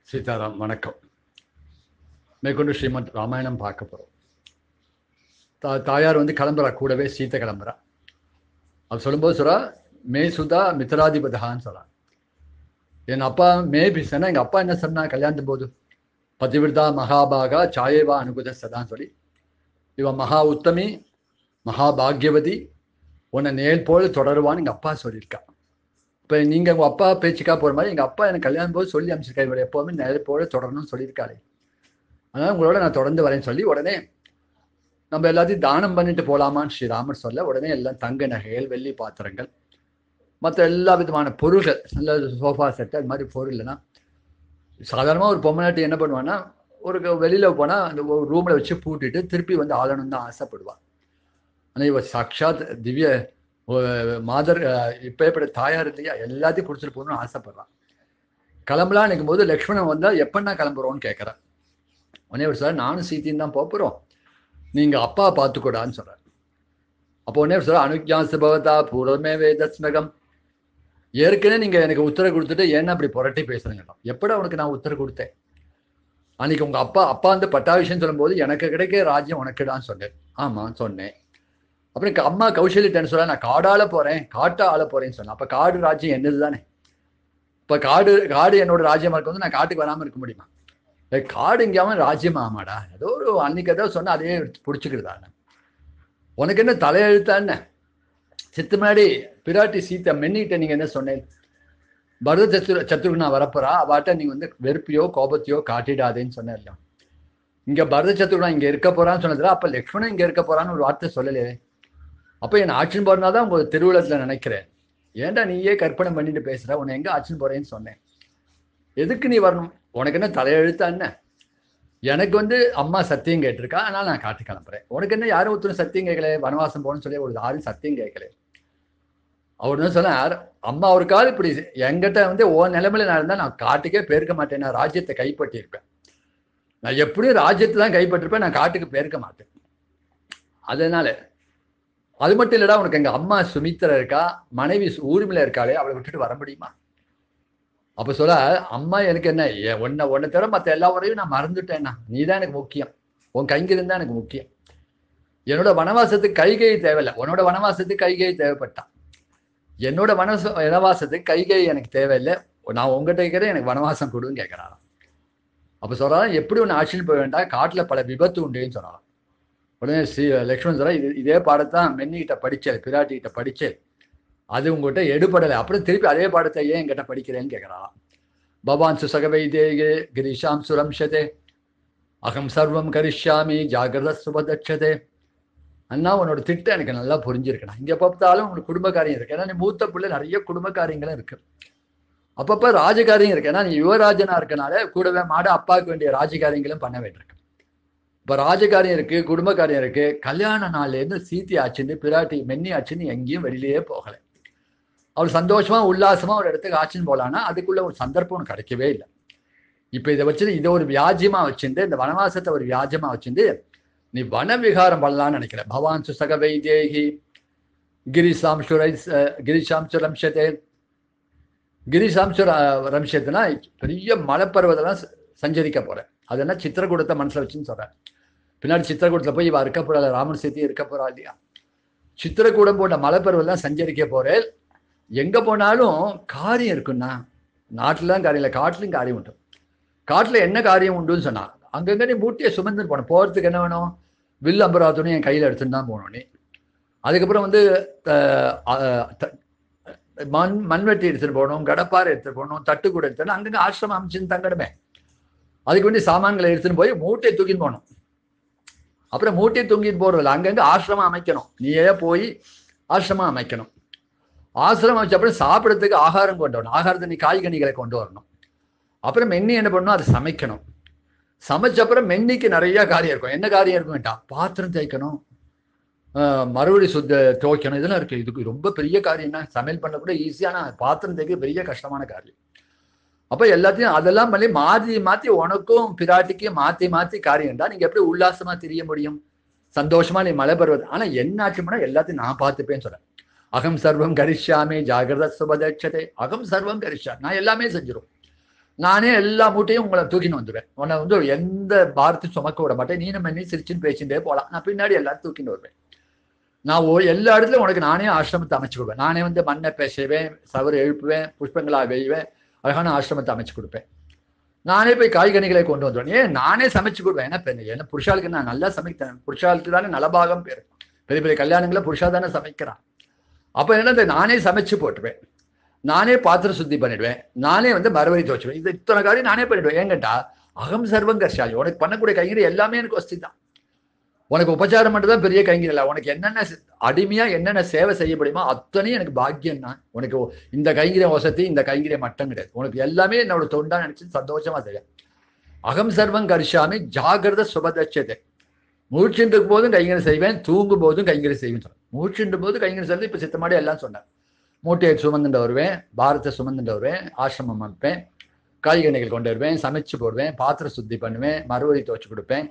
சீதாராம் வணக்கம் மேற்கொண்டு ஸ்ரீமத் ராமாயணம் பார்க்க போகிறோம் தா தாயார் வந்து கிளம்புறா கூடவே சீத்தை கிளம்புறா அது சொல்லும்போது சொல்றா மே சுதா மித்ராதிபதகான்னு சொல்றா என் அப்பா மே பிசனா எங்கள் அப்பா என்ன சொன்னா கல்யாணத்து போது பதிவிர்தா மகாபாகா சாயேவா அனுகுத சதான்னு சொல்லி இவன் மகா உத்தமி மகாபாகியவதி உன்னை நேல் போல தொடருவான்னு எங்கள் அப்பா சொல்லியிருக்கா இப்போ நீங்கள் உங்கள் அப்பா பேச்சுக்கா போகிற மாதிரி எங்கள் அப்பா எனக்கு கல்யாணம் போது சொல்லி அமைச்சிருக்கா இவர் எப்போவுமே நேர் போல தொடரணும்னு சொல்லியிருக்காளே அதனால் உங்களோட நான் தொடர்ந்து வரேன்னு சொல்லி உடனே நம்ம எல்லாத்தையும் தானம் பண்ணிட்டு போகலாமான்னு ஸ்ரீராமர் சொல்ல உடனே எல்லாம் தங்க நகைகள் வெள்ளி பாத்திரங்கள் மற்ற எல்லா விதமான பொருள்கள் நல்ல சோஃபா செட்டு அது மாதிரி பொருள்னா சாதாரணமாக ஒரு பொம்மநாட்டி என்ன பண்ணுவான்னா ஒரு வெளியில் போனால் அந்த ஒரு ரூமில் வச்சு பூட்டிட்டு திருப்பி வந்து ஆளணும் தான் ஆசைப்படுவாள் ஆனால் இவ சாட்சாத் திவ்ய மாதர் இப்பேற்பட்ட தாயார் இல்லையா எல்லாத்தையும் குடிச்சிட்டு போகணும்னு ஆசைப்படுறான் கிளம்பலாம் நிற்கும் போது லக்ஷ்மணன் வந்தால் எப்பன்னா கிளம்புறோன்னு கேட்குறான் உடனே ஒரு சார் நானும் சீத்தியும் தான் போகிறோம் நீங்கள் அப்பா பார்த்துக்கூடான்னு சொல்கிறார் அப்போ உடனே சார் அனுஜாசு பவதா பூர்வமே வேதஸ்மகம் ஏற்கனவே நீங்கள் எனக்கு உத்தரவு கொடுத்துட்டு ஏன்னா அப்படி புரட்டி பேசுறீங்க எப்படா உனக்கு நான் உத்தரவு கொடுத்தேன் அன்னைக்கு உங்கள் அப்பா அப்பா வந்து பட்டாபிஷேகம் சொல்லும்போது எனக்கு கிடைக்க ராஜ்யம் உனக்குடான்னு சொன்னேன் ஆமாம் சொன்னேன் அப்புறம் அம்மா கௌசல்யிட்டேன்னு சொல்ல நான் காடால போகிறேன் காட்டா ஆள போகிறேன்னு சொன்னேன் அப்போ காடு ராஜ்யம் என்னது தானே இப்போ காடு காடு என்னோட ராஜ்யமாக இருக்கும் நான் காட்டுக்கு வராமல் இருக்க முடியுமா காடு எங்கேயாவது ராஜ்யம் ஆமாடா ஏதோ ஒரு அன்னைக்கு ஏதோ சொன்னால் அதே பிடிச்சிக்கிறதா உனக்கு என்ன தலையெழுத்தான்னு சித்து முன்னாடி பிராட்டி சீத்தை மென்னிட்ட நீங்கள் என்ன சொன்னேன் பரத சத்துரு சத்துருக்கு நான் வரப்போறா அவாட்ட நீ வந்து வெறுப்பையோ கோபத்தையோ காட்டிடாதேன்னு சொன்னேன் இல்லையா இங்கே பரத சத்துருனா இங்கே இருக்க போறான்னு சொன்னதுல அப்போ லக்ஷ்மணன் இங்கே இருக்க போறான்னு ஒரு வார்த்தை சொல்லலையே அப்போ என் ஆட்சின்னு போறனா தான் உங்க திருவிழத்தில் நினைக்கிறேன் ஏன்டா நீயே கற்பனை பண்ணிட்டு பேசுற உன்னை எங்க ஆட்சின்னு போறேன்னு சொன்னேன் எதுக்கு நீ வரணும் உனக்கு என்ன தலையெழுத்தா என்ன எனக்கு வந்து அம்மா சத்தியம் கேட்டிருக்கா அதனால நான் காட்டு கிளம்புறேன் உனக்கு என்ன யாரும் ஒருத்தரும் சத்தியம் கேட்கல வனவாசம் போகணும்னு சொல்லி ஒரு யாரும் சத்தியம் கேட்கல அவர் என்ன சொன்னார் அம்மா ஒரு கால் இப்படி என்கிட்ட வந்து ஓ நிலைமையில நான் இருந்தால் நான் காட்டுக்கே பெருக்க மாட்டேன் நான் ராஜ்யத்தை கைப்பற்றியிருப்பேன் நான் எப்படியும் ராஜ்யத்தை தான் கைப்பற்றிருப்பேன் நான் காட்டுக்கு பெருக்க மாட்டேன் அதனால அது மட்டும் இல்லடா உனக்கு எங்க அம்மா சுமித்திர இருக்கா மனைவி ஊர்மில இருக்காளே அவளை விட்டுட்டு வர முடியுமா அப்ப சொல்ல அம்மா எனக்கு என்ன உன்னை உன்னை தவிர மற்ற எல்லா உரையும் நான் மறந்துட்டேன்னா நீ தான் எனக்கு முக்கியம் உன் கைங்கிருந்தா தான் எனக்கு முக்கியம் என்னோட வனவாசத்துக்கு கைகை தேவையில்லை உன்னோட வனவாசத்துக்கு கைகை தேவைப்பட்டான் என்னோட வனச வனவாசத்துக்கு கைகை எனக்கு தேவையில்லை நான் உங்ககிட்ட கேட்கிறேன் எனக்கு வனவாசம் கொடுன்னு கேட்குறாராம் அப்போ சொல்கிறான் எப்படி ஒன்று ஆட்சியில் போக வேண்டாம் காட்டில் பல விபத்து உண்டுன்னு சொன்னாராம் உடனே ஸ்ரீ லக்ஷ்மணன் சொல்கிறா இது இதே பாடத்தான் மென்னிக்கிட்ட படித்தேன் பிராட்டிகிட்ட படித்தேன் அது உங்கள்கிட்ட எடுபடலை அப்புறம் திருப்பி அதே பாடத்தை ஏன் என்கிட்ட படிக்கிறேன்னு கேட்குறாராம் பவான் சுசகவைதேகே கிரீஷாம் சுரம்ஷதே அகம் சர்வம் கரிஷ்யாமி ஜாகிரத சுபதட்சதே அண்ணா உன்னோட திட்டம் எனக்கு நல்லா புரிஞ்சிருக்கணும் இங்கே பார்த்தாலும் உங்களுக்கு குடும்ப காரியம் இருக்கு ஏன்னா நீ மூத்த பிள்ளை நிறைய குடும்ப காரியங்களும் இருக்கு அப்பப்போ ராஜகாரியம் இருக்கு ஏன்னா நீ யுவராஜனா இருக்கனால கூடவே மாட அப்பாவுக்கு வேண்டிய ராஜகாரியங்களும் பண்ண வேண்டியிருக்கு இப்போ ராஜகாரியம் இருக்கு குடும்ப காரியம் இருக்கு கல்யாண நாள்லேருந்து சீத்தி ஆச்சுன்னு பிராட்டி மென்னி ஆச்சுன்னு எங்கேயும் வெளியிலேயே போகலை அவள் சந்தோஷமா உல்லாசமா ஒரு இடத்துக்கு ஆச்சுன்னு போகலான்னா அதுக்குள்ள ஒரு சந்தர்ப்பம் கிடைக்கவே இல்லை இப்போ இதை வச்சுட்டு இதை ஒரு வியாஜ்யமா வச்சுட்டு இந்த வனவாசத்தை ஒரு வியாஜ்யமா வச்சுட்டு நீ வன விகாரம் பண்ணலாம்னு நினைக்கிற பவான் சுசக வைதேகி கிரிசாம்சுரை கிரிசாம்சு ரம்சத்தே கிரிசாம்சு ரம்சத்துனா பெரிய மலைப்பருவத்தெல்லாம் சஞ்சரிக்க போறேன் அது என்ன சித்திரக்கூடத்தை மனசுல வச்சுன்னு சொல்றேன் பின்னாடி சித்திரக்கூடத்தில் போய் இவ இருக்க போறாள் ராமன் சேர்த்தி இருக்க போறா இல்லையா சித்திரக்கூடம் போன்ற மலைப்பருவெல்லாம் சஞ்சரிக்க போறேன் எங்க போனாலும் காரியம் இருக்குன்னா நாட்டுல தான் காரியம் இல்லை காட்டுலையும் காரியம் உண்டு காட்டுல என்ன காரியம் உண்டுன்னு சொன்னா அங்கங்க நீ மூட்டையை சுமந்துட்டு போனோம் போகிறதுக்கு என்ன வேணும் வில் அம்பராத்துன்னு என் கையில் எடுத்துன்னு தான் போகணும் நீ அதுக்கப்புறம் வந்து மண் மண்வெட்டி எடுத்துகிட்டு போகணும் கடப்பாறை எடுத்துகிட்டு போகணும் தட்டு கூட எடுத்துட்டு அங்கங்கே ஆசிரமம் அமைச்சுன்னு தங்கணுமே அதுக்கு வேண்டி சாமான்களை எடுத்துன்னு போய் மூட்டையை தூக்கின்னு போகணும் அப்புறம் மூட்டையை தூக்கிட்டு போகிறதில்ல அங்கங்கே ஆசிரமம் அமைக்கணும் நீயே போய் ஆசிரமம் அமைக்கணும் ஆசிரமம் அமைச்ச அப்புறம் சாப்பிட்றதுக்கு ஆகாரம் கொண்டு வரணும் ஆகாரத்தை நீ காய்கனிகளை கொண்டு வரணும் அப்புறம் மென்னி என்ன பண்ணணும் அதை சமைக்கணும் சமைச்ச அப்புறம் மென்னிக்கு நிறைய காரியம் இருக்கும் என்ன காரியம் இருக்கும் வேண்டாம் பாத்திரம் தேய்க்கணும் மறுபடி சுத்த துவைக்கணும் இதெல்லாம் இருக்கு இதுக்கு ரொம்ப பெரிய காரியம் தான் சமையல் பண்ண கூட ஈஸியான பாத்திரம் தேய்க்க பெரிய கஷ்டமான காரியம் அப்ப எல்லாத்தையும் அதெல்லாம் பண்ணி மாற்றி மாற்றி உனக்கும் பிராட்டிக்கும் மாற்றி மாற்றி காரியம் தான் நீங்க எப்படி உல்லாசமா தெரிய முடியும் சந்தோஷமா நீ மழை பருவது ஆனா என்ன ஆச்சுன்னா எல்லாத்தையும் நான் பார்த்துப்பேன்னு சொல்றேன் அகம் சர்வம் கரிஷ்யாமே ஜாகிரத சுபதட்சதே அகம் சர்வம் கரிஷ்யா நான் எல்லாமே செஞ்சிடும் நானே எல்லா மூட்டையும் உங்களை தூக்கின்னு வந்துடுவேன் உன்னை வந்து எந்த பாரத்தையும் சுமக்க விட மாட்டேன் நீ நம்ம நீ சிரிச்சுன்னு பேசிட்டே போகலாம் நான் பின்னாடி எல்லாரும் தூக்கின்னு வருவேன் நான் ஒ- எல்லா இடத்துலயும் உனக்கு நானே ஆசிரமத்தை அமைச்சு கொடுப்பேன் நானே வந்து மண்ணை பேசுவேன் சவறு எழுப்புவேன் புஷ்பங்களா வெய்வேன் அழகான ஆசிரமத்தை அமைச்சு கொடுப்பேன் நானே போய் காய்கனிகளை கொண்டு வந்துடுவேன் ஏன் நானே சமைச்சு கொடுப்பேன் ஏன்னா பெண் ஏன்னா புருஷாளுக்கு நான் நல்லா சமைக்கிறேன் புருஷாளுக்கு தானே நலபாகம் பேர் பெரிய பெரிய கல்யாணங்களை புருஷா தானே சமைக்கிறான் அப்போ என்ன இந்த நானே சமைச்சு போட்டுருவேன் நானே பாத்திரம் சுத்தி பண்ணிடுவேன் நானே வந்து மரவரி துவச்சுவேன் இது இத்தனை காரியம் நானே பண்ணிடுவேன் ஏங்கட்டா அகம் சர்வம் கர்ஷாலி உனக்கு பண்ணக்கூடிய கைங்கறி எல்லாமே எனக்கு வசதி தான் உனக்கு உபச்சாரம் மட்டும் தான் பெரிய கைங்கறி இல்லை உனக்கு என்னென்ன செ- அடிமையா என்னென்ன சேவை செய்ய முடியுமோ அத்தனையும் எனக்கு பாக்கியம் தான் உனக்கு இந்த கைங்கரிய வசதி இந்த கைங்கரிய மட்டும் கிடையாது உனக்கு எல்லாமே என்னோட தொண்டா நினைச்சு சந்தோஷமா செய்ய அகம் சர்வம் கரிஷாமி ஜாகிரத சுபதட்சத்தை மூச்சுட்டு போதும் கைங்கரி செய்வேன் தூங்கும் போதும் கைங்கரி செய்வேன் சொன்னேன் மூச்சுட்டு போது கைங்கரி செய்வது இப்ப சித்தமாடி எல்லாம் சொன்னேன் மூட்டையை சுமந்துட்டு வருவேன் பாரத்தை சுமந்துட்டு வருவேன் ஆசிரமம் அமைப்பேன் காய்கனிகள் கொண்டு வருவேன் சமைச்சு போடுவேன் பாத்திரம் சுத்தி பண்ணுவேன் மறுவழி துவச்சு கொடுப்பேன்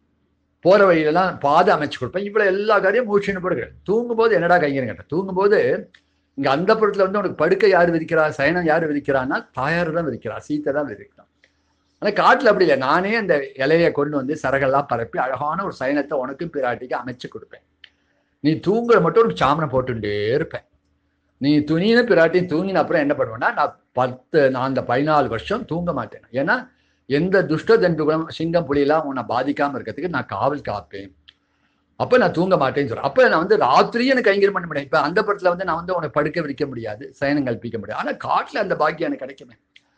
போற வழியிலலாம் பாதை அமைச்சு கொடுப்பேன் இவ்வளவு எல்லா காரியம் மூச்சுன்னு போடுகிறேன் தூங்கும் போது என்னடா கைங்கரி கேட்டேன் தூங்கும் போது இங்க அந்த புறத்துல வந்து உனக்கு படுக்கை யார் விதிக்கிறா சயனம் யார் விதிக்கிறான்னா தாயார் தான் விதிக்கிறா சீத்தை தான் விதிக்கிறான் ஆனா காட்டுல அப்படி இல்லை நானே அந்த இலையை கொண்டு வந்து சரகெல்லாம் பரப்பி அழகான ஒரு சயனத்தை உனக்கும் பிராட்டிக்கு அமைச்சு கொடுப்பேன் நீ தூங்குற மட்டும் ஒரு சாமனம் போட்டுட்டே இருப்பேன் நீ துணின பிராட்டியும் தூங்கின அப்புறம் என்ன பண்ணுவேன்னா நான் பத்து நான் அந்த பதினாலு வருஷம் தூங்க மாட்டேன் ஏன்னா எந்த துஷ்ட தண்டுகுணம் சிங்கம் புலியெல்லாம் உன்னை பாதிக்காம இருக்கிறதுக்கு நான் காவல் காப்பேன் அப்ப நான் தூங்க மாட்டேன்னு சொல்றேன் அப்ப நான் வந்து ராத்திரியும் எனக்கு கைங்கரியம் பண்ண முடியாது இப்ப அந்த படத்துல வந்து நான் வந்து உனக்கு படுக்க விரிக்க முடியாது சயனம் கல்பிக்க முடியாது ஆனா காட்டுல அந்த பாக்கியம் எனக்கு கிடைக்குமே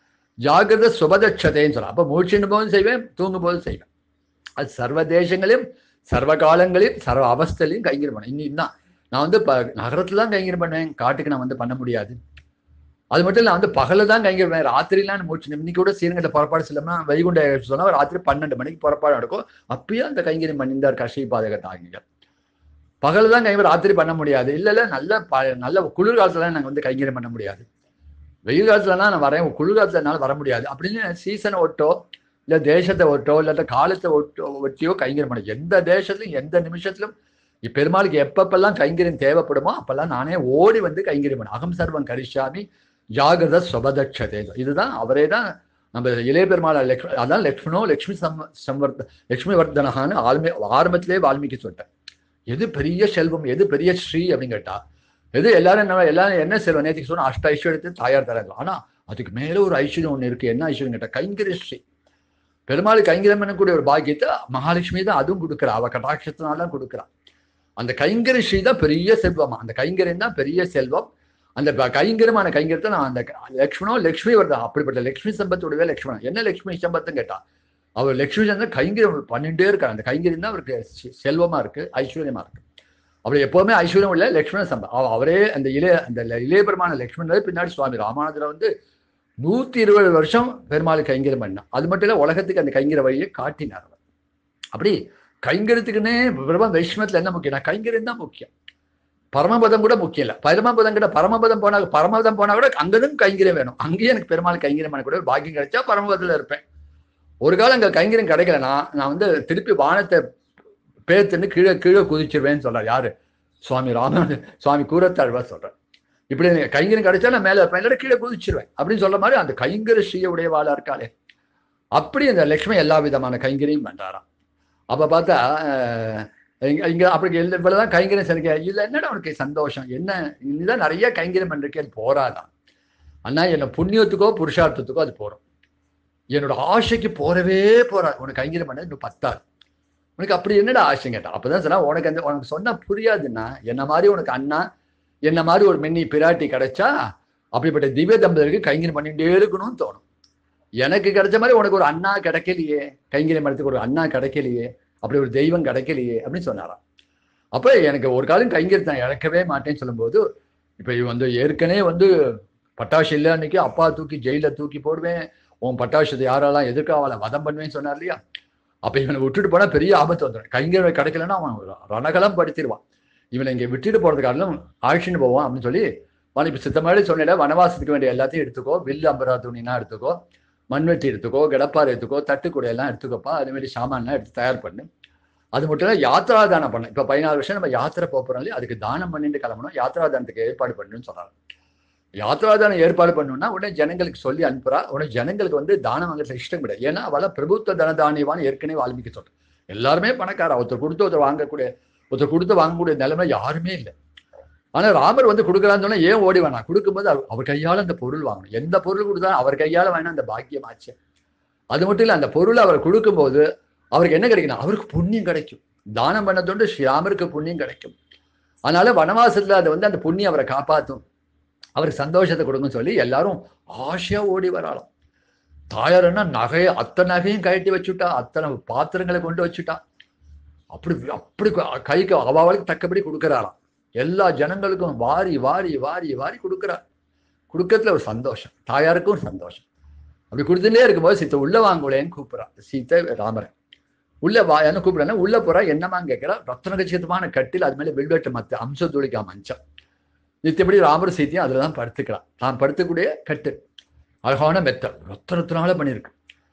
ஜாகிரத சுபதட்சதைன்னு சொல்றேன் அப்ப மூச்சுன்னு போதும் செய்வேன் தூங்கும் போதும் செய்வேன் அது சர்வ தேசங்களையும் சர்வ காலங்களையும் சர்வ அவஸ்தையிலையும் கைங்கரியம் பண்ணேன் இன்னும் தான் நான் வந்து இப்போ நகரத்துல தான் கைங்கரியம் பண்ணுவேன் காட்டுக்கு நான் வந்து பண்ண முடியாது அது மட்டும் இல்லை நான் வந்து பகல தான் கைங்கரியம் பண்ணுவேன் ராத்திரிலாம் மூச்சு இன்னைக்கு கூட ஸ்ரீரங்கத்தில் புறப்பாடு செல்லாமல் வைகுண்ட சொன்னா ராத்திரி பன்னெண்டு மணிக்கு புறப்பாடு நடக்கும் அப்பயும் அந்த கைங்கரியம் பண்ணியிருந்தார் கஷி பாதகர் ஆகிங்க பகல தான் கைங்கரியம் ராத்திரி பண்ண முடியாது இல்ல இல்ல நல்ல ப- நல்ல குளிர் காலத்துல நாங்கள் வந்து கைங்கரியம் பண்ண முடியாது வெயில் காலத்துலலாம் நான் வரேன் குளிர் காலத்துல என்னால வர முடியாது அப்படின்னு சீசனை ஒட்டோ இல்ல தேசத்தை ஒட்டோ இல்லாட்ட காலத்தை ஒட்டோ ஒட்டியோ கைங்கரியம் பண்ண எந்த தேசத்திலும் எந்த நிமிஷத்திலும் இப்ப பெருமாளுக்கு எப்பப்பெல்லாம் கைங்கரியம் தேவைப்படுமோ அப்பெல்லாம் நானே ஓடி வந்து கைங்கரியம் பண்ண அகம் சர்வம் கரிஷாமி ஜாகிரத சுபதட்சதே இதுதான் அவரே தான் நம்ம இளைய பெருமாள் லக்ஷ்மி அதான் லக்ஷ்மணோ லக்ஷ்மி சம் சம்வர்த்த லக்ஷ்மி வர்தனகான்னு ஆல்மே ஆரம்பத்திலே வால்மீகி சொல்லிட்டேன் எது பெரிய செல்வம் எது பெரிய ஸ்ரீ அப்படின்னு கேட்டா எது எல்லாரும் என்ன எல்லாரும் என்ன செல்வம் நேற்றுக்கு சொன்னா அஷ்ட ஐஸ்வர்யத்தை தாயார் தராங்க ஆனா அதுக்கு மேல ஒரு ஐஸ்வர்யம் ஒண்ணு இருக்கு என்ன ஐஸ்வர்யம் கேட்டா கைங்கரிய ஸ்ரீ பெருமாள் கைங்கரியம் பண்ணக்கூடிய ஒரு பாக்கியத்தை மகாலட்சுமி தான் அதுவும் கொடுக்குறா அவ கடாட்சத்தினால தான் கொடுக்குறா அந்த கைங்கரி ஸ்ரீ தான் பெரிய செல்வமா அந்த கைங்கரியம் தான் பெரிய செல்வம் அந்த ப- கைங்கரியமான கைங்கரியத்தை நான் அந்த க- லக்ஷ்மணோ லக்ஷ்மி வருதா அப்படிப்பட்ட லக்ஷ்மி சம்பத்துடைய லக்ஷ்மணன் என்ன லக்ஷ்மி சம்பத்துன்னு கேட்டா அவர் லக்ஷ்மி சந்தன் கைங்கரியம் பண்ணிட்டே இருக்கார் அந்த கைங்கரியம் தான் அவருக்கு செ- செல்வமா இருக்கு ஐஸ்வர்யமா இருக்கு அவர் எப்பவுமே ஐஸ்வர்யம் இல்லை லக்ஷ்மண சம்பா அவ- அவரே அந்த இளைய அந்த ல- இளைய பெருமான லக்ஷ்மணர் பின்னாடி சுவாமி ராமானுஜர் வந்து நூத்தி இருபது வருஷம் பெருமாள் கைங்கரியம் பண்ணார் அது மட்டும் இல்ல உலகத்துக்கு அந்த கைங்கர வழியை காட்டினார் அவர் அப்படி கைங்கரியத்துக்குன்னே பிரம்ம வைஷ்ணவத்துல என்ன முக்கியம் கைங்கரியம் தான் முக்கியம் பரமபதம் கூட முக்கியம் இல்லை பரமபதம் கூட பரமபதம் போனா பரமபதம் போனா கூட அங்கதும் கைங்கரியம் வேணும் அங்கேயே எனக்கு பெருமாள் கைங்கரியம் பண்ணக்கூடிய ஒரு பாக்கியம் கிடைச்சா பரமபதத்துல இருப்பேன் ஒரு காலம் அங்க கைங்கரியம் கிடைக்கலனா நான் வந்து திருப்பி வானத்தை பேத்துன்னு கீழே கீழே குதிச்சிருவேன்னு சொல்றார் யாரு சுவாமி ராமநாதன் சுவாமி கூரத்தாழ்வார் சொல்றார் இப்படி எனக்கு கைங்கரியம் கிடைச்சா நான் மேல இருப்பேன் இல்லாட்டி கீழே குதிச்சிருவேன் அப்படின்னு சொல்ற மாதிரி அந்த கைங்கர ஸ்ரீய உடையவாளா இருக்காளே அப்படி அந்த லக்ஷ்மி எல்லா விதமான கைங்கரியம் பண்றாராம் அப்ப பார்த்தா அஹ், இங்க இங்க அப்படி எல்லா- இவ்வளவுதான் கைங்கரியம் செஞ்சிருக்க இதுல என்னடா உனக்கு சந்தோஷம் என்ன இதுதான் நிறைய கைங்கரியம் பண்றதுக்கு அது போராதான் அண்ணா என்ன புண்ணியத்துக்கோ புருஷார்த்தத்துக்கோ அது போறோம் என்னோட ஆசைக்கு போறவே போறாது உனக்கு கைங்கரியம் பண்ண இன்னும் பத்தாது உனக்கு அப்படி என்னடா ஆசை கேட்டா அப்பதான் சொன்னா உனக்கு அந்த உனக்கு சொன்னா புரியாதுன்னா என்ன மாதிரி உனக்கு அண்ணா என்ன மாதிரி ஒரு மென்னி பிராட்டி கிடைச்சா அப்படிப்பட்ட திவ்ய தம்பதிகளுக்கு கைங்கரியம் பண்ணிட்டே இருக்கணும்னு தோணும் எனக்கு கிடைச்ச மாதிரி உனக்கு ஒரு அண்ணா கிடைக்கலையே கைங்கரியம் பண்ணதுக்கு ஒரு அண்ணா கிடைக்கலையே அப்படி ஒரு தெய்வம் கிடைக்கலையே அப்படின்னு சொன்னாராம் அப்ப எனக்கு ஒரு காலம் கைங்கரியத்தை நான் இழக்கவே மாட்டேன்னு சொல்லும்போது இப்ப இவன் வந்து ஏற்கனவே வந்து பட்டாசு இல்லை அன்னைக்கு அப்பா தூக்கி ஜெயில தூக்கி போடுவேன் உன் பட்டாசத்தை யாரெல்லாம் எதிர்க்க அவளை வதம் பண்ணுவேன்னு சொன்னார் இல்லையா அப்ப இவனை விட்டுட்டு போனா பெரிய ஆபத்து வந்துடும் கைங்கரியம் கிடைக்கலன்னா அவன் ரணகலம் படுத்திடுவான் இவனை இங்க விட்டுட்டு போறதுக்காரணம் ஆழ்ச்சின்னு போவான் அப்படின்னு சொல்லி வன இப்ப சித்தமாடி சொன்னேன் வனவாசத்துக்கு வேண்டிய எல்லாத்தையும் எடுத்துக்கோ வில்லு அம்பரா துணினா எடுத்துக்கோ மண்வெட்டி எடுத்துக்கோ கடப்பாறை எடுத்துக்கோ தட்டுக்குடை எல்லாம் எடுத்துக்கோப்பா அது மாதிரி சாமான்லாம் எடுத்து தயார் பண்ணு அது மட்டும் இல்லை யாத்ரா தானம் பண்ணணும் இப்போ பதினாறு வருஷம் நம்ம யாத்திரை போக போறோம் இல்லையா அதுக்கு தானம் பண்ணிட்டு கிளம்பணும் யாத்ரா தானத்துக்கு ஏற்பாடு பண்ணணும்னு சொல்றாங்க யாத்திராதானம் ஏற்பாடு பண்ணணும்னா உடனே ஜனங்களுக்கு சொல்லி அனுப்புறா உடனே ஜனங்களுக்கு வந்து தானம் வாங்குறதுல இஷ்டம் கிடையாது ஏன்னா அவள பிரபுத்துவ தனதானியவான்னு ஏற்கனவே வால்மீகி சொல்றேன் எல்லாருமே பணக்கார ஒருத்தர் கொடுத்து ஒருத்தர் வாங்கக்கூடிய ஒருத்தர் கொடுத்து வாங்கக்கூடிய நிலைமை யாருமே இல்லை ஆனா ராமர் வந்து கொடுக்குறான்னு சொன்னா ஏன் ஓடி வேணாம் கொடுக்கும்போது அவர் அவர் கையால அந்த பொருள் வாங்கணும் எந்த பொருள் கொடுத்தா அவர் கையால வேணா அந்த பாக்கியம் ஆச்சு அது மட்டும் இல்லை அந்த பொருள் அவர் கொடுக்கும்போது அவருக்கு என்ன கிடைக்கணும் அவருக்கு புண்ணியம் கிடைக்கும் தானம் பண்ணதோண்டு ஸ்ரீராமருக்கு புண்ணியம் கிடைக்கும் அதனால வனவாசத்துல அது வந்து அந்த புண்ணியம் அவரை காப்பாற்றும் அவருக்கு சந்தோஷத்தை கொடுக்குன்னு சொல்லி எல்லாரும் ஆசையா ஓடி வராளாம் தாயாருன்னா நகையை அத்தனை நகையும் கழட்டி வச்சுட்டா அத்தனை பாத்திரங்களை கொண்டு வச்சுட்டா அப்படி அப்படி கைக்கு அவளுக்கு தக்கபடி கொடுக்குறாளாம் எல்லா ஜனங்களுக்கும் வாரி வாரி வாரி வாரி கொடுக்குறா கொடுக்கறதுல ஒரு சந்தோஷம் தாயாருக்கும் ஒரு சந்தோஷம் அப்படி கொடுத்துட்டே இருக்கும்போது சீத்தை உள்ள வாங்குலேன்னு கூப்பிட்றா சீத்தை ராமரை உள்ள வா என்ன கூப்பிடுறா உள்ள போறா என்னமான்னு கேட்கிறா ரத்ன கச்சிதமான கட்டில் அது மேல வெல்வெட்டு மத்த அம்ச துளிக்கா மஞ்சம் நித்தபடி ராமர் சீத்தையும் அதுல தான் படுத்துக்கிறான் தான் படுத்தக்கூடிய கட்டு அழகான மெத்த ரத்தனத்தினால பண்ணியிருக்கு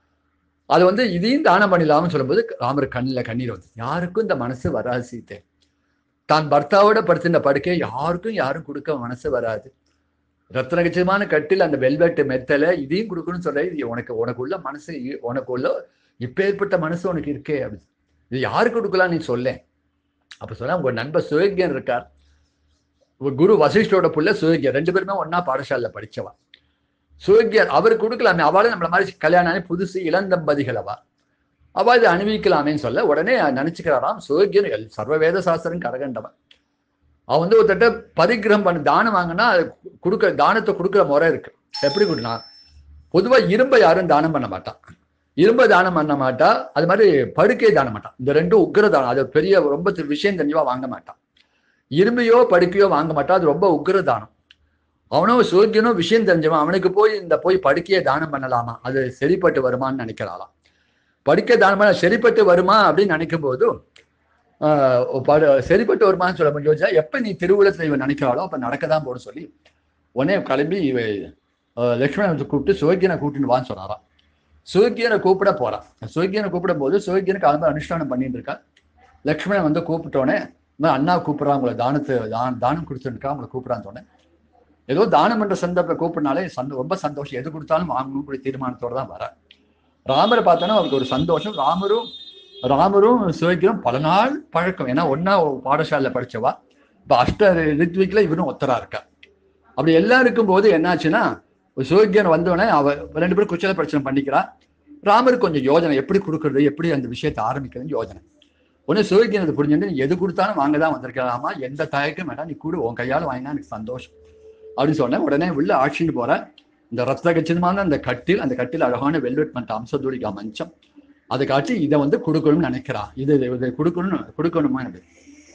அது வந்து இதையும் தானம் பண்ணிடலாம்னு சொல்லும்போது ராமர் கண்ணில் கண்ணீர் வந்து யாருக்கும் இந்த மனசு வராது சீத்தை தான் பர்த்தாவோட படுத்தின படுக்கை யாருக்கும் யாரும் கொடுக்க மனசு வராது ரத்தன கச்சிதமான கட்டில் அந்த வெல்வெட்டு மெத்தல இதையும் கொடுக்கணும்னு சொல்ல இது உனக்கு உனக்குள்ள மனசு உனக்குள்ள இப்பேற்பட்ட மனசு உனக்கு இருக்கே அப்படின்னு இது யாருக்கு கொடுக்கலாம் நீ சொல்லேன் அப்ப சொன்னா உங்க நண்பர் சுயோக்கியன் இருக்கார் குரு வசிஷ்டோட புள்ள சுயோக்கியர் ரெண்டு பேருமே ஒன்னா பாடசாலையில படிச்சவா சுயோக்கியர் அவர் கொடுக்கலாமே அவளே நம்மள மாதிரி கல்யாணம் ஆகி புதுசு இளந்தம்பதிகள் அவா அவ இதை அணிவிக்கலாமேன்னு சொல்ல உடனே நினைச்சுக்கிறாராம் சுயோக்கியன் எல் சர்வவேத சாஸ்திரம் கரகண்டவன் அவன் வந்து ஒருத்தட்ட பரிகிரகம் பண்ண தானம் வாங்கினா அது கொடுக்க தானத்தை கொடுக்குற முறை இருக்கு எப்படி கொடுனா பொதுவா இரும்பை யாரும் தானம் பண்ண மாட்டான் இரும்பை தானம் பண்ண மாட்டா அது மாதிரி படுக்கையை தானம் மாட்டான் இந்த ரெண்டும் உக்ர தானம் அது பெரிய ரொம்ப விஷயம் தெரிஞ்சவா வாங்க மாட்டான் இரும்பையோ படுக்கையோ வாங்க மாட்டான் அது ரொம்ப உக்ர தானம் அவனும் சூரியனும் விஷயம் தெரிஞ்சவன் அவனுக்கு போய் இந்த போய் படுக்கையை தானம் பண்ணலாமா அது சரிப்பட்டு வருமான்னு நினைக்கிறாளாம் படுக்கை தானம் பண்ண சரிப்பட்டு வருமா அப்படின்னு நினைக்கும் போது சரிப்பட்டு வருமான்னு சொல்ல முடியும் எப்ப நீ திருவுளத்துல இவன் நினைக்கிறாளோ அப்ப நடக்கதான் போட சொல்லி உடனே கிளம்பி இவ லக்ஷ்மணன் கூப்பிட்டு சுவக்கியனை கூட்டிட்டு வான்னு சொன்னாராம் சுவக்கியனை கூப்பிட போறான் சுவக்கியனை கூப்பிடும் போது சுவக்கியனுக்கு அது அனுஷ்டானம் பண்ணிட்டு இருக்கா லக்ஷ்மணன் வந்து கூப்பிட்டோன்னே அண்ணா கூப்பிடுறான் உங்களை தானத்து தானம் கொடுத்துருக்கா உங்களை கூப்பிடான்னு சொன்னேன் ஏதோ தானம் பண்ற சந்தர்ப்ப கூப்பிடனாலே சந்த ரொம்ப சந்தோஷம் எது கொடுத்தாலும் வாங்கணும் கூடிய தீர்மானத்தோட தான் வர ராமரை பார்த்தோன்னா அவருக்கு ஒரு சந்தோஷம் ராமரும் ராமரும் சிவகிரும் பல நாள் பழக்கம் ஏன்னா ஒன்னா பாடசாலையில் படிச்சவா இப்போ அஷ்ட ரித்விக்கில் இவரும் ஒத்தரா இருக்கா அப்படி எல்லாம் இருக்கும்போது என்னாச்சுன்னா சிவகியன் வந்தோடனே அவ ரெண்டு பேரும் குச்சல பிரச்சனை பண்ணிக்கிறா ராமருக்கு கொஞ்சம் யோஜனை எப்படி கொடுக்கறது எப்படி அந்த விஷயத்தை ஆரம்பிக்கிறதுன்னு யோஜனை ஒன்று சிவகியன் அதை புரிஞ்சுட்டு நீ எது கொடுத்தாலும் வாங்க தான் வந்திருக்கலாமா எந்த தயக்கம் வேண்டாம் நீ கூட உன் கையால் வாங்கினா எனக்கு சந்தோஷம் அப்படின்னு சொன்னேன் உடனே உள்ள ஆட்சின்னு போற இந்த ரத்த கச்சிதமான அந்த கட்டில் அந்த கட்டில் அழகான வெல்வெட் மற்ற அம்சத்தோடிக்கா மஞ்சம் அதை காட்டி இதை வந்து கொடுக்கணும்னு நினைக்கிறா இது இதை கொடுக்கணும்னு கொடுக்கணுமா எனக்கு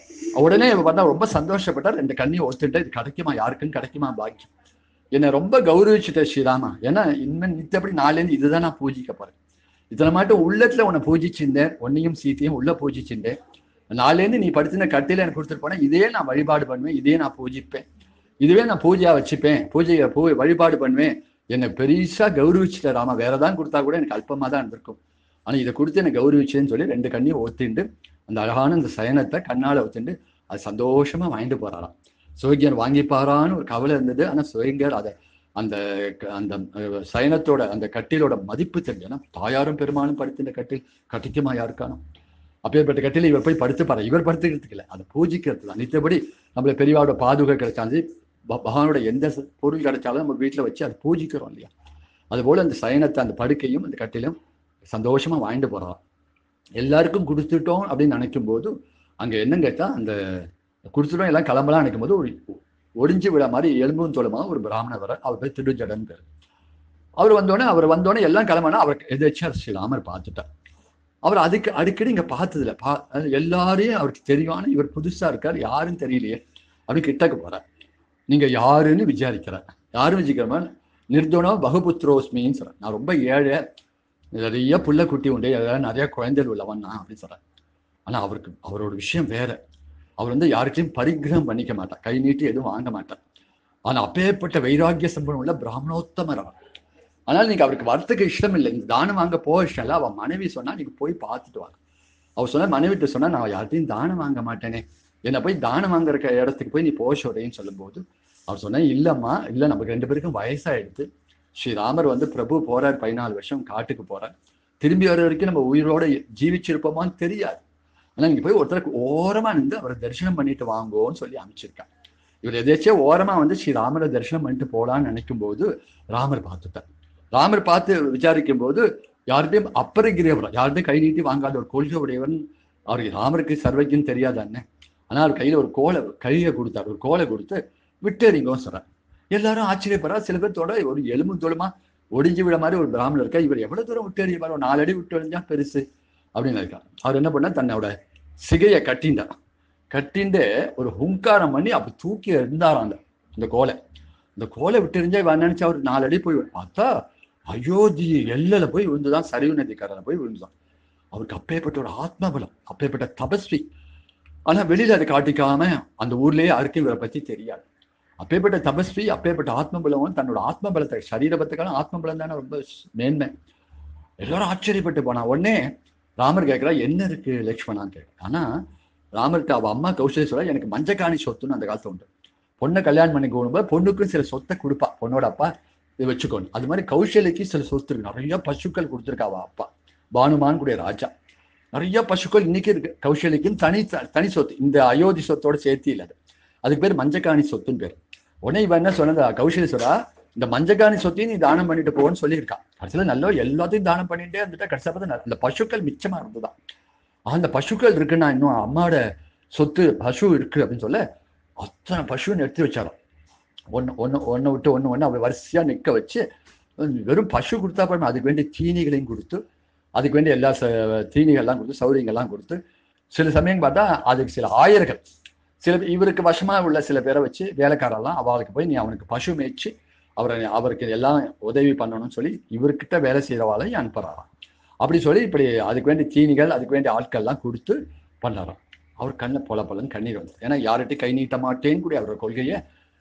உடனே பார்த்தா ரொம்ப சந்தோஷப்பட்டா ரெண்டு கண்ணியை ஒத்துட்டு இது கிடைக்குமா யாருக்கும் கிடைக்குமா பாக்கியம் என்னை ரொம்ப கௌரவிச்சுட்ட ஸ்ரீராமா ஏன்னா இனிமேல் நித்தப்படி நாலேருந்து இதுதான் நான் பூஜிக்க போறேன் இத்தனை மட்டும் உள்ளத்துல உன்னை பூஜிச்சிருந்தேன் உன்னையும் சீத்தையும் உள்ள பூஜிச்சிருந்தேன் நாலேருந்து நீ படுத்தின கட்டில எனக்கு கொடுத்துட்டு போனா இதே நான் வழிபாடு பண்ணுவேன் இதே நான் பூஜிப்பேன் இதுவே நான் பூஜையா வச்சுப்பேன் பூஜையை பூ வழிபாடு பண்ணுவேன் என்னை பெருசா கௌரவிச்சுட்ட ராமா வேற தான் கொடுத்தா கூட எனக்கு அல்பமா தான் இருந்திருக்கும் ஆனா இதை கொடுத்து எனக்கு கௌரவிச்சேன்னு சொல்லி ரெண்டு கண்ணையும் ஒத்துண்டு அந்த அழகான அந்த சயனத்தை கண்ணால ஒத்துண்டு அது சந்தோஷமா வாங்கிட்டு போறாராம் சுவங்கியர் வாங்கிப்பாரான்னு ஒரு கவலை இருந்தது ஆனா சுவங்கியர் அதை அந்த அந்த சயனத்தோட அந்த கட்டிலோட மதிப்பு தெரிஞ்சனா தாயாரும் பெருமானும் படுத்தின கட்டில் கட்டிக்குமா யாருக்கானும் அப்பேற்பட்ட கட்டில இவர் போய் படுத்து பாரு இவர் படுத்துக்கிறதுக்கு இல்லை அதை பூஜிக்கிறது தான் நித்தபடி நம்மள பெரியவாவோட பாதுகை கிடைச்சாலும் பகவானோட எந்த பொருள் கிடைச்சாலும் நம்ம வீட்டில் வச்சு அதை பூஜிக்கிறோம் இல்லையா அதுபோல அந்த சயனத்தை அந்த படுக்கையும் அந்த கட்டிலும் சந்தோஷமா வாங்கிட்டு போறான் எல்லாருக்கும் கொடுத்துட்டோம் அப்படின்னு நினைக்கும் போது அங்க என்ன கேட்டா அந்த கொடுத்துட்டோம் எல்லாம் கிளம்பலாம் நினைக்கும் போது ஒரு ஒடிஞ்சு விட மாதிரி எலும்பும் தோலுமா ஒரு பிராமணர் வர அவர் பேர் திருஜடன் பேர் அவர் வந்தோடனே அவர் வந்தோடனே எல்லாம் கிளம்பினா அவர் எதாச்சும் ஸ்ரீராமர் பார்த்துட்டார் அவர் அதுக்கு அடிக்கடி இங்க பார்த்ததுல பா எல்லாரையும் அவருக்கு தெரியும் இவர் புதுசா இருக்கார் யாரும் தெரியலையே அப்படின்னு கிட்டக்கு போறார் நீங்க யாருன்னு விசாரிக்கிறார் யாரும் விசாரிக்கிற நிர்துணோ பகுபுத்ரோஸ்மின்னு சொல்றேன் நான் ரொம்ப ஏழை நிறைய புள்ள குட்டி உண்டு நிறைய குழந்தைகள் உள்ளவன் நான் அப்படின்னு சொல்றேன் ஆனா அவருக்கு அவரோட விஷயம் வேற அவர் வந்து யாருக்கையும் பரிகிரகம் பண்ணிக்க மாட்டார் கை நீட்டி எதுவும் வாங்க மாட்டார் ஆனா அப்பேற்பட்ட வைராக்கிய சம்பளம் உள்ள பிராமணோத்தமர் அவர் ஆனால் நீங்க அவருக்கு வரத்துக்கு இஷ்டம் இல்லை இந்த தானம் வாங்க போக இஷ்டம் இல்லை அவன் மனைவி சொன்னா நீங்க போய் பார்த்துட்டு வாங்க அவர் சொன்ன மனைவிட்டு சொன்னா நான் யார்ட்டையும் தானம் வாங்க மாட்டேனே என்னை போய் தானம் வாங்குற இடத்துக்கு போய் நீ போக சொல்றேன்னு சொல்லும்போது அவர் சொன்னேன் இல்லைம்மா இல்லை நமக்கு ரெண்டு பேருக்கும் வயசாயிடுது ஸ்ரீராமர் வந்து பிரபு போறார் பதினாலு வருஷம் காட்டுக்கு போறார் திரும்பி வர வரைக்கும் நம்ம உயிரோட ஜீவிச்சிருப்போமான்னு தெரியாது ஆனா நீங்க போய் ஒருத்தருக்கு ஓரமா நின்று அவரை தரிசனம் பண்ணிட்டு வாங்கோன்னு சொல்லி அமைச்சிருக்காங்க இவர் எதாச்சியா ஓரமா வந்து ஸ்ரீ ராமரை தரிசனம் பண்ணிட்டு போலான்னு நினைக்கும் போது ராமர் பார்த்துட்டார் ராமர் பார்த்து விசாரிக்கும் போது யார்கிட்டையும் அப்பறகிரியவர் யார்கிட்டையும் கை நீட்டி வாங்காத ஒரு கொள்கை உடையவன் அவருக்கு ராமருக்கு சர்வைக்குன்னு தெரியாத அண்ணன் ஆனா அவர் கையில ஒரு கோலை கையை கொடுத்தார் ஒரு கோலை கொடுத்து விட்டேறிங்கன்னு சொல்றார் எல்லாரும் ஆச்சரியப்படுறா சில பேர்த்தோட ஒரு எலும்பு தோலுமா ஒடிஞ்சு விட மாதிரி ஒரு பிராமணர் இருக்கா இவர் எவ்வளவு தூரம் விட்டு எறிவார் ஒரு நாலு அடி விட்டு எறிஞ்சா பெருசு அப்படின்னு இருக்கா அவர் என்ன பண்ணா தன்னோட சிகையை கட்டிண்டார் கட்டிண்டு ஒரு ஹுங்காரம் பண்ணி அப்படி தூக்கி இருந்தாராம் அந்த அந்த கோலை இந்த கோலை விட்டு எறிஞ்சா இவன் நினைச்சா அவர் நாலு அடி போய் பார்த்தா அயோத்தி எல்லையில போய் விழுந்துதான் சரிவு நதிக்காரன போய் விழுந்துதான் அவருக்கு அப்பேற்பட்ட ஒரு ஆத்மபலம் அப்பேற்பட்ட தபஸ்வி ஆனா வெளியில அதை காட்டிக்காம அந்த ஊர்லயே யாருக்கும் இவரை பத்தி தெரியாது அப்பேற்பட்ட தபஸ்வி அப்பேற்பட்ட ஆத்மபலம் தன்னோட ஆத்மபலத்தை சரீரபத்துக்கான ஆத்மபலம் தானே ரொம்ப மேன்மை எல்லாரும் ஆச்சரியப்பட்டு போனா உடனே ராமர் கேட்கிறா என்ன இருக்கு லக்ஷ்மணான்னு கேட்குறா ஆனா ராமர்கிட்ட அவ அம்மா கௌசல்யா சொல்ல எனக்கு மஞ்சக்காணி சொத்துன்னு அந்த காலத்துல உண்டு பொண்ணை கல்யாணம் பண்ணி போகும்போது பொண்ணுக்கும் சில சொத்தை கொடுப்பா பொண்ணோட அப்பா இது வச்சுக்கோணும் அது மாதிரி கௌசல்யக்கு சில சொத்து இருக்கு நிறைய பசுக்கள் கொடுத்துருக்கா அவ அப்பா பானுமான் கூடிய ராஜா நிறைய பசுக்கள் இன்னைக்கு இருக்கு கௌசல்யக்குன்னு தனி தனி சொத்து இந்த அயோத்தி சொத்தோட சேர்த்து இல்லை அது அதுக்கு பேர் மஞ்சக்காணி சொத்துன்னு பேர் உடனே இவன் என்ன சொன்னதா கௌசல்ய சொல்றா இந்த மஞ்சக்காணி சொத்தையும் நீ தானம் பண்ணிட்டு போன்னு சொல்லியிருக்கான் கடைசியில் நல்ல எல்லாத்தையும் தானம் பண்ணிட்டே இருந்துட்டா கடைசியா பார்த்தா இந்த பசுக்கள் மிச்சமா இருந்ததுதான் அந்த பசுக்கள் இருக்குன்னா இன்னும் அம்மாவோட சொத்து பசு இருக்கு அப்படின்னு சொல்ல அத்தனை பசுன்னு எடுத்து வச்சாராம் ஒன்று ஒன்று ஒன்று விட்டு ஒன்று ஒன்று அவள் வரிசையாக நிற்க வச்சு வெறும் பசு கொடுத்தா போய் அதுக்கு வேண்டிய தீனிகளையும் கொடுத்து அதுக்கு வேண்டிய எல்லா ச தீனிகள்லாம் கொடுத்து சௌரியங்கள்லாம் கொடுத்து சில சமயம் பார்த்தா அதுக்கு சில ஆயர்கள் சில இவருக்கு வசமாக உள்ள சில பேரை வச்சு வேலைக்காரெல்லாம் அவளுக்கு போய் நீ அவனுக்கு பசு மேய்ச்சி அவரை அவருக்கு எல்லாம் உதவி பண்ணணும்னு சொல்லி இவர்கிட்ட வேலை செய்கிறவாளை அனுப்புறாராம் அப்படி சொல்லி இப்படி அதுக்கு வேண்டிய தீனிகள் அதுக்கு வேண்டிய ஆட்கள்லாம் கொடுத்து பண்ணாராம் அவர் கண்ணை பொல பொலன்னு கண்ணீர் வந்து ஏன்னா யார்கிட்டையும் கை நீட்ட மாட்டேன்னு கூட அவரோட கொள்கையை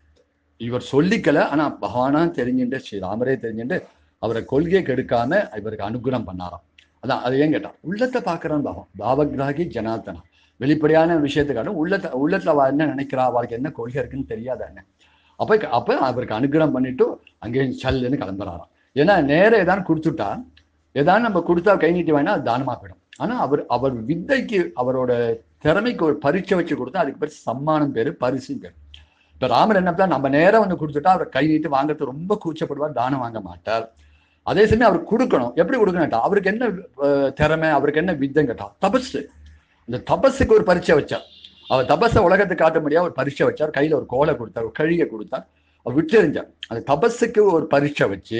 இவர் சொல்லிக்கல ஆனா பகவானா தெரிஞ்சுட்டு ஸ்ரீராமரே தெரிஞ்சுட்டு அவரை கொள்கையை கெடுக்காம இவருக்கு அனுகிரகம் பண்ணாராம் அதான் அதை ஏன் கேட்டான் உள்ளத்தை பார்க்கறான் பாவம் பாவகிராகி ஜனார்த்தனா வெளிப்படையான விஷயத்துக்கான உள்ளத்தை உள்ளத்துல அவ என்ன நினைக்கிறா அவளுக்கு என்ன கொள்கை இருக்குன்னு தெரியாத என்ன அப்ப அப்ப அவருக்கு அனுகிரகம் பண்ணிட்டு அங்கேயே சல்லுன்னு கிளம்புறாராம் ஏன்னா நேரம் ஏதாவது கொடுத்துட்டா ஏதாவது நம்ம கொடுத்தா கை நீட்டி வேணா அது தானமா போயிடும் ஆனா அவர் அவர் வித்தைக்கு அவரோட திறமைக்கு ஒரு பரீட்சை வச்சு கொடுத்தா அதுக்கு பேர் சம்மானம் பேரு பரிசும் பேர் இப்ப ராமர் என்ன நம்ம நேரம் வந்து கொடுத்துட்டா அவர் கை நீட்டு வாங்குறது ரொம்ப கூச்சப்படுவார் தானம் வாங்க மாட்டார் அதே சமயம் அவர் கொடுக்கணும் எப்படி கொடுக்கணும் அவருக்கு என்ன திறமை அவருக்கு என்ன வித்தம் கேட்டா தபஸ் இந்த தபஸுக்கு ஒரு பரீட்சை வச்சார் அவர் தபஸை உலகத்துக்கு காட்ட முடியாது ஒரு பரீட்சை வச்சார் கையில ஒரு கோலை கொடுத்தார் ஒரு கழியை கொடுத்தார் அவர் விட்டெறிஞ்சார் அந்த தபஸுக்கு ஒரு பரீட்சை வச்சு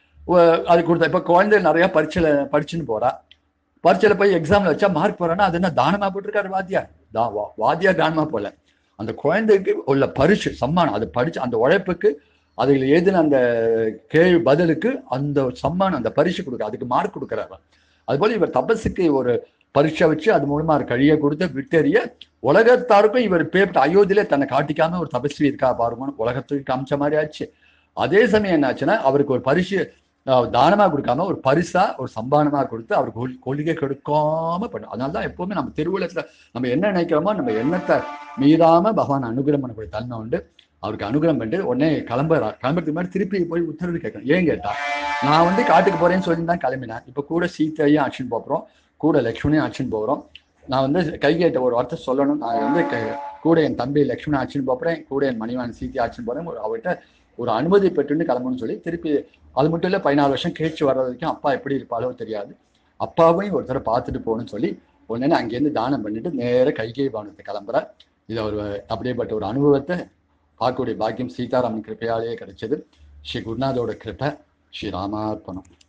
அது கொடுத்தா இப்ப குழந்தை நிறைய பரீட்சையில படிச்சுன்னு போறா பரீட்சையில போய் எக்ஸாம்ல வச்சா மார்க் போறான்னா அது என்ன தானமா போட்டிருக்காரு வாத்தியார் தா வாத்தியார் தானமா போல அந்த குழந்தைக்கு உள்ள பரிசு சம்மானம் அது படிச்சு அந்த உழைப்புக்கு அதில் ஏதுன அந்த கேள்வி பதிலுக்கு அந்த சம்மானம் அந்த பரிசு கொடுக்க அதுக்கு மார்க் கொடுக்குறாரு அதுபோல இவர் தபஸுக்கு ஒரு பரீட்சை வச்சு அது மூலமா அவர் கழிய கொடுத்து விட்டெறிய உலகத்தாருக்கும் இவர் பேப்பட்ட அயோத்தியில தன்னை காட்டிக்காம ஒரு தபஸ்வி இருக்கா பாருங்க உலகத்துக்கு காமிச்ச மாதிரி ஆச்சு அதே சமயம் என்னாச்சுன்னா அவருக்கு ஒரு பரிசு தானமா கொடுக்காம ஒரு பரிசா ஒரு சம்பானமா கொடுத்து அவருக்கு கொள்கை கெடுக்காம பண்ணும் அதனால தான் எப்பவுமே நம்ம திருவுலத்துல நம்ம என்ன நினைக்கிறோமோ நம்ம எண்ணத்தை மீறாம பகவான் அனுகிரகம் பண்ணக்கூடிய தன்மை உண்டு அவருக்கு அனுகிரகம் பண்ணிட்டு உடனே கிளம்புறா கிளம்புறதுக்கு மாதிரி திருப்பி போய் உத்தரவு கேட்கணும் ஏன் கேட்டா நான் வந்து காட்டுக்கு போறேன்னு சொல்லி தான் கிளம்பினேன் இப்ப கூட சீத்தையும் ஆக்ஷன் போகிறோம் கூட லக்ஷ்மணியும் ஆக்ஷன் போகிறோம் நான் வந்து கைகேட்ட ஒரு வார்த்தை சொல்லணும் நான் வந்து கூட என் தம்பி லக்ஷ்மணன் ஆக்ஷன் போகிறேன் கூட என் மணிவான் சீத்தி ஆக்ஷன் போகிறேன் ஒரு அவர்கிட்ட ஒரு அனுமதி பெற்றுன்னு கிளம்பணும்னு சொல்லி திருப்பி அது மட்டும் இல்லை பதினாலு வருஷம் கேச்சு வர்ற வரைக்கும் அப்பா எப்படி இருப்பாளோ தெரியாது அப்பாவையும் ஒரு தடவை பார்த்துட்டு போகணும்னு சொல்லி உடனே அங்கேருந்து தானம் பண்ணிட்டு நேர கைகை பவனத்தை கிளம்புறேன் இது ஒரு அப்படியேப்பட்ட ஒரு அனுபவத்தை பார்க்கக்கூடிய பாக்கியம் சீதாராமன் கிருப்பையாலேயே கிடைச்சது ஸ்ரீ குருநாதோட கிருப்பை ஸ்ரீ ராமார்ப்பணம்